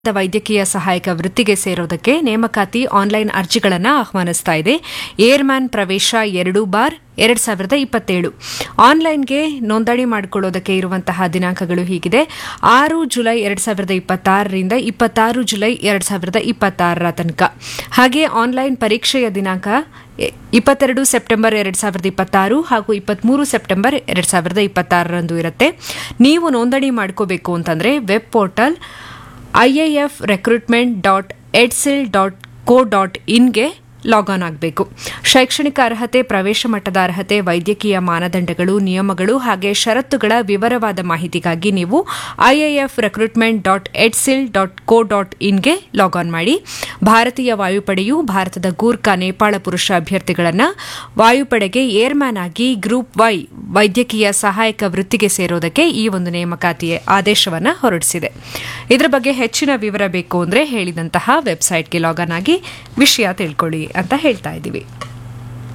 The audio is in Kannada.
ವೈದ್ಯಕೀಯ ಸಹಾಯಕ ವೃತ್ತಿಗೆ ಸೇರೋದಕ್ಕೆ ನೇಮಕಾತಿ ಆನ್ಲೈನ್ ಅರ್ಜಿಗಳನ್ನು ಆಹ್ವಾನಿಸ್ತಾ ಇದೆ ಏರ್ಮ್ಯಾನ್ ಪ್ರವೇಶ ಎರಡು ಬಾರ್ ಎರಡ್ ಸಾವಿರದ ಇಪ್ಪತ್ತೇಳು ಆನ್ಲೈನ್ಗೆ ನೋಂದಣಿ ಮಾಡಿಕೊಳ್ಳೋದಕ್ಕೆ ಇರುವಂತಹ ದಿನಾಂಕಗಳು ಹೀಗಿದೆ ಆರು ಜುಲೈ ಎರಡ್ ಸಾವಿರದ ಇಪ್ಪತ್ತಾರರಿಂದ ಇಪ್ಪತ್ತಾರು ಜುಲೈ ಎರಡ್ ಸಾವಿರದ ಇಪ್ಪತ್ತಾರರ ತನಕ ಹಾಗೆ ಆನ್ಲೈನ್ ಪರೀಕ್ಷೆಯ ದಿನಾಂಕ ಎ- ಇಪ್ಪತ್ತೆರಡು ಸೆಪ್ಟೆಂಬರ್ ಎರಡ್ ಸಾವಿರದ ಇಪ್ಪತ್ತಾರು ಹಾಗೂ ಇಪ್ಪತ್ಮೂರು ಸೆಪ್ಟೆಂಬರ್ ಎರಡ್ ಸಾವಿರದ ಇಪ್ಪತ್ತಾರರಂದು ಇರುತ್ತೆ ನೀವು ನೋಂದಣಿ ಮಾಡ್ಕೋಬೇಕು ಅಂತಂದ್ರೆ web portal IAF recruitment dot EdCIL dot co dot ಇನ್ಗೆ ಲಾಗ್ ಆನ್ ಆಗಬೇಕು ಶೈಕ್ಷಣಿಕ ಅರ್ಹತೆ ಪ್ರವೇಶ ಮಟ್ಟದ ಅರ್ಹತೆ ವೈದ್ಯಕೀಯ ಮಾನದಂಡಗಳು ನಿಯಮಗಳು ಹಾಗೆ ಷರತ್ತುಗಳ ವಿವರವಾದ ಮಾಹಿತಿಗಾಗಿ ನೀವು IAF recruitment dot EdCIL dot co dot ಇನ್ಗೆ ಲಾಗ್ ಆನ್ ಮಾಡಿ ಭಾರತೀಯ ವಾಯುಪಡೆಯು ಭಾರತದ ಗೂರ್ಖಾ ನೇಪಾಳ ಪುರುಷ ಅಭ್ಯರ್ಥಿಗಳನ್ನು ವಾಯುಪಡೆಗೆ ಏರ್ಮ್ಯಾನ್ ಆಗಿ ಗ್ರೂಪ್ ವೈ ವೈದ್ಯಕೀಯ ಸಹಾಯಕ ವೃತ್ತಿಗೆ ಸೇರೋದಕ್ಕೆ ಈ ಒಂದು ನೇಮಕಾತಿಯ ಆದೇಶವನ್ನು ಹೊರಡಿಸಿದೆ ಇದರ ಬಗ್ಗೆ ಹೆಚ್ಚಿನ ವಿವರ ಬೇಕು ಅಂದರೆ ಹೇಳಿದಂತಹ ವೆಬ್ಸೈಟ್ಗೆ ಲಾಗ್ ಆನ್ ಆಗಿ ವಿಷಯ ತಿಳ್ಕೊಳ್ಳಿ ಅಂತ ಹೇಳ್ತಾ ಇದ್ದೀವಿ